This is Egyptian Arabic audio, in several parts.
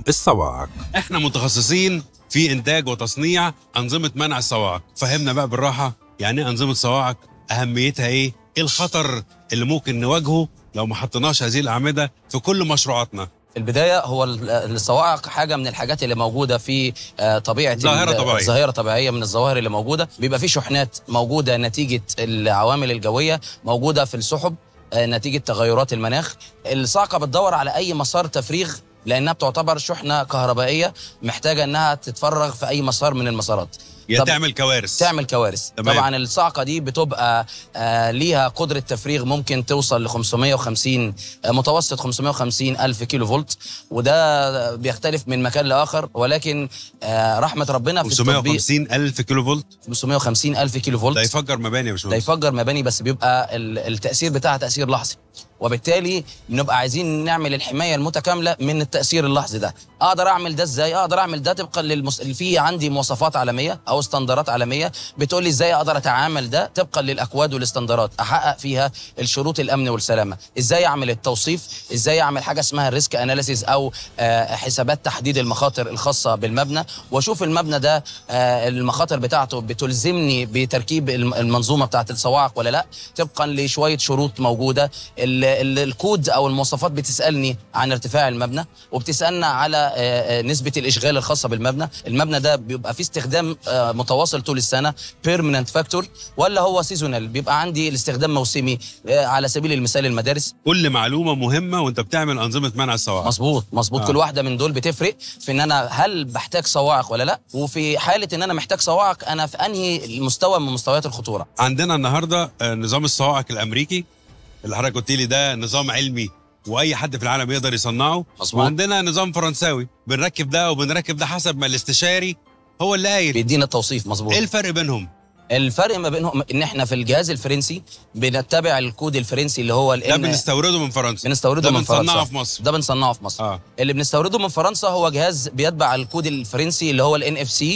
نظام الصواعق احنا متخصصين في انتاج وتصنيع انظمه منع الصواعق فهمنا بقى بالراحه يعني ايه انظمه صواعق اهميتها ايه ايه الخطر اللي ممكن نواجهه لو ما حطيناش هذه الاعمده في كل مشروعاتنا في البدايه هو ال- الصواعق حاجه من الحاجات اللي موجوده في آه، طبيعه ظاهرة ال- طبيعية. ظاهره طبيعيه من الظواهر اللي موجوده بيبقى في شحنات موجوده نتيجه العوامل الجويه موجوده في السحب آه، نتيجه تغيرات المناخ الصاعقه بتدور على اي مسار تفريغ لانها بتعتبر شحنه كهربائيه محتاجه انها تتفرغ في اي مسار من المسارات يا طب- تعمل كوارث تعمل كوارث تمام. طبعا الصاعقه دي بتبقى آه ليها قدره تفريغ ممكن توصل ل 550 آه متوسط 550 الف كيلو فولت وده بيختلف من مكان لاخر ولكن آه رحمه ربنا في التطبيق 550 الف كيلو فولت 550 الف كيلو ده فولت يفجر مباني يا ده باشمهندس يفجر مباني بس بيبقى ال- التاثير بتاعها تاثير لحظي وبالتالي بنبقى عايزين نعمل الحمايه المتكامله من التاثير اللحظي ده اقدر اعمل ده ازاي اقدر اعمل ده طبقا للمس... في عندي مواصفات عالميه او استندرات عالميه بتقول لي ازاي اقدر اتعامل ده طبقا للاكواد والاستندرات احقق فيها الشروط الامن والسلامه ازاي اعمل التوصيف ازاي اعمل حاجه اسمها الريسك اناليسيز او آه، حسابات تحديد المخاطر الخاصه بالمبنى واشوف المبنى ده آه، المخاطر بتاعته بتلزمني بتركيب الم- المنظومه بتاعت الصواعق ولا لا طبقا لشويه شروط موجوده ال- ال- الكود او المواصفات بتسالني عن ارتفاع المبنى وبتسالنا على آه، آه، نسبه الاشغال الخاصه بالمبنى المبنى ده بيبقى فيه استخدام آه، متواصل طول السنه بيرمننت فاكتور ولا هو سيزونال بيبقى عندي الاستخدام موسمي آه، على سبيل المثال المدارس كل معلومه مهمه وانت بتعمل انظمه منع الصواعق مظبوط مظبوط آه. آه. كل واحده من دول بتفرق في ان انا هل بحتاج صواعق ولا لا وفي حاله ان انا محتاج صواعق انا في انهي مستوى من مستويات الخطوره عندنا النهارده آه، نظام الصواعق الامريكي اللي حضرتك قلت لي ده نظام علمي واي حد في العالم يقدر يصنعه مظبوط. وعندنا نظام فرنساوي بنركب ده وبنركب ده حسب ما الاستشاري هو اللي قايل بيدينا التوصيف مظبوط ايه الفرق بينهم الفرق ما بينهم ان احنا في الجهاز الفرنسي بنتبع الكود الفرنسي اللي هو ده ال بنستورده من فرنسا بنستورده ده من فرنسا بنصنعه في مصر ده بنصنعه في مصر اه اللي بنستورده من فرنسا هو جهاز بيتبع الكود الفرنسي اللي هو الان اف سي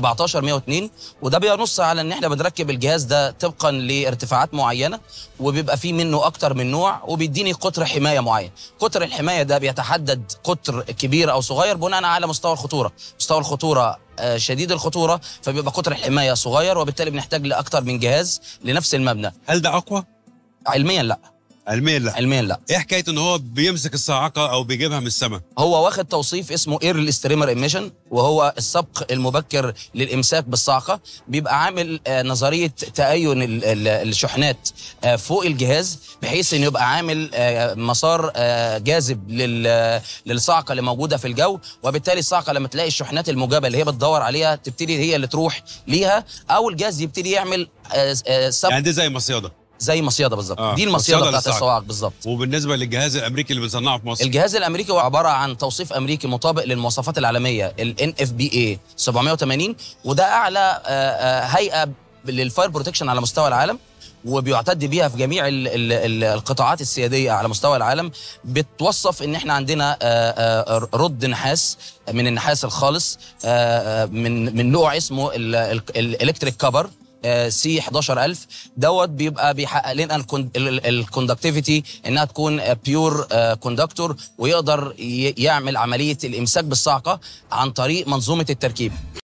17102 وده بينص على ان احنا بنركب الجهاز ده طبقا لارتفاعات معينه وبيبقى فيه منه اكتر من نوع وبيديني قطر حمايه معين قطر الحمايه ده بيتحدد قطر كبير او صغير بناء على مستوى الخطوره مستوى الخطوره آه، شديد الخطوره فبيبقى قطر الحمايه صغير وبالتالي بنحتاج لاكتر من جهاز لنفس المبنى هل ده اقوى علميا لا علميا لا علميا لا ايه حكايه ان هو بيمسك الصاعقه او بيجيبها من السماء هو واخد توصيف اسمه ايرل ستريمر ايميشن وهو السبق المبكر للامساك بالصاعقه بيبقى عامل آه، نظريه تأين ال- ال- الشحنات آه، فوق الجهاز بحيث انه يبقى عامل آه، مسار آه، جاذب لل- للصاعقه اللي موجوده في الجو وبالتالي الصاعقه لما تلاقي الشحنات الموجبه اللي هي بتدور عليها تبتدي هي اللي تروح ليها او الجهاز يبتدي يعمل آه، آه، سبق يعني دي زي مصيده زي مصيده بالظبط آه، دي مصيدة المصيده بتاعت للصاعقة. الصواعق بالظبط وبالنسبه للجهاز الامريكي اللي بنصنعه في مصر الجهاز الامريكي هو عباره عن توصيف امريكي مطابق للمواصفات العالميه ال NFPA 780 وده اعلى آه، آه، هيئه للفاير بروتكشن على مستوى العالم وبيعتد بيها في جميع ال ال ال القطاعات السياديه على مستوى العالم بتوصف ان احنا عندنا آه، آه، رد نحاس من النحاس الخالص آه، آه، من من نوع اسمه الالكتريك كفر سي 11000 دوت بيبقى بيحقق لنا الكوندكتيفيتي انها تكون بيور كوندكتور ويقدر ي- يعمل عمليه الامساك بالصاعقه عن طريق منظومه التركيب